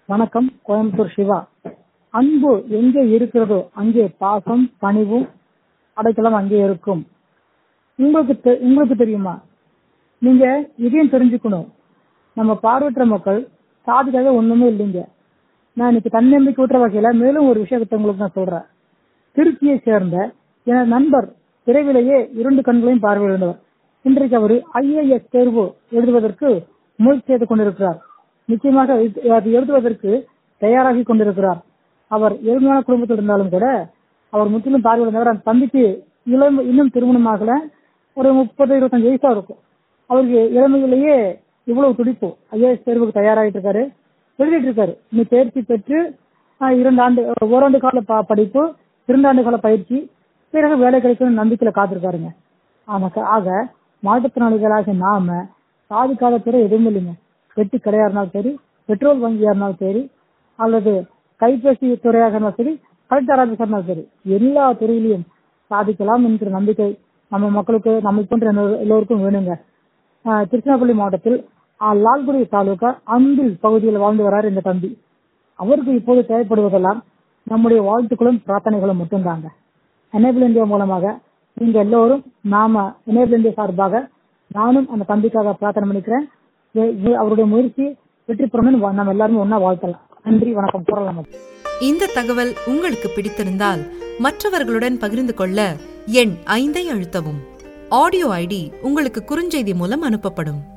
வணக்கம் கோயம்புத்தூர் சிவா அன்பு எங்கே இருக்கிறதோ அங்கே பாசம் பணிவும் அடைக்கலம் அங்கே இருக்கும் உங்களுக்கு தெ- உங்களுக்கு தெரியுமா நீங்க இதையும் தெரிஞ்சுக்கணும் நம்ம பார்வையற்ற மக்கள் சாதிக்காக ஒண்ணுமே இல்லைங்க நான் இன்னைக்கு தன்னம்பிக்கை ஊட்டுற வகையில மேலும் ஒரு விஷயத்தை உங்களுக்கு நான் சொல்றேன் திருச்சியை சேர்ந்த எனது நண்பர் விரைவிலேயே இரண்டு கண்களையும் பார்வையிழந்தவர் இன்றைக்கு அவர் ஐஏஎஸ் தேர்வு எழுதுவதற்கு முயற்சி செய்து கொண்டிருக்கிறார் நிச்சயமாக இது- அது எழுதுவதற்கு தயாராகி கொண்டிருக்கிறார் அவர் ஏழ்மையான குடும்பத்தில் இருந்தாலும் கூட அவர் முற்றிலும் பார்வையிழந்தவர் அந்த தம்பிக்கு இளம் இன்னும் திருமணமாகல ஒரு முப்பது இருபத்தஞ்சு வயசா இருக்கும் அவருக்கு இளமையிலேயே இவ்வளவு துடிப்பு ஐஏஎஸ் தேர்வுக்கு தயாராகிட்டு இருக்காரு எழுதிட்டு இருக்காரு இன்னும் தேர்ச்சி பெற்று ஆஹ், இரண்டு ஆண்டு ஓராண்டு கால ப- படிப்பு இரண்டு ஆண்டு கால பயிற்சி பிறகு வேலை கிடைக்கும் நம்பிக்கையில காத்திருக்காருங்க ஆமாக்கா ஆக மாற்றுத்திறனாளிகளாக நாம சாதிக்காத துறை எதுவும் இல்லைங்க வெட்டி கடையா இருந்தாலும் சரி பெட்ரோல் வங்கியா இருந்தாலும் சரி அல்லது கைபேசி துறையாக இருந்தாலும் சரி கலெக்டர் ஆபீஸா இருந்தாலும் சரி எல்லா துறையிலையும் சாதிக்கலாம் என்கிற நம்பிக்கை நம்ம மக்களுக்கு நம்ம போன்ற எல்லோ- எல்லோருக்கும் வேணுங்க ஆஹ் திருச்சிராப்பள்ளி மாவட்டத்தில் ஆஹ் லால்குடி தாலுகா அன்பில் பகுதியில் வாழ்ந்து வரார் இந்த தம்பி அவருக்கு இப்போது தேவைப்படுவதெல்லாம் நம்முடைய வாழ்த்துக்களும் பிரார்த்தனைகளும் மட்டும்தாங்க எனேபிள் இந்தியா மூலமாக நீங்க எல்லோரும் நாம எனேபிள் இந்தியா சார்பாக நானும் அந்த தம்பிக்காக பிரார்த்தனை பண்ணிக்கிறேன் எ- எ- அவருடைய முயற்சி வெற்றி பெறணும்னு வா- நம்ம எல்லாருமே ஒன்னா வாழ்த்தலாம் நன்றி வணக்கம் கூறலாம் இந்த தகவல் உங்களுக்கு பிடித்திருந்தால் மற்றவர்களுடன் பகிர்ந்து கொள்ள எண் ஐந்தை அழுத்தவும் ஆடியோ ஐடி உங்களுக்கு குறுஞ்செய்தி மூலம் அனுப்பப்படும்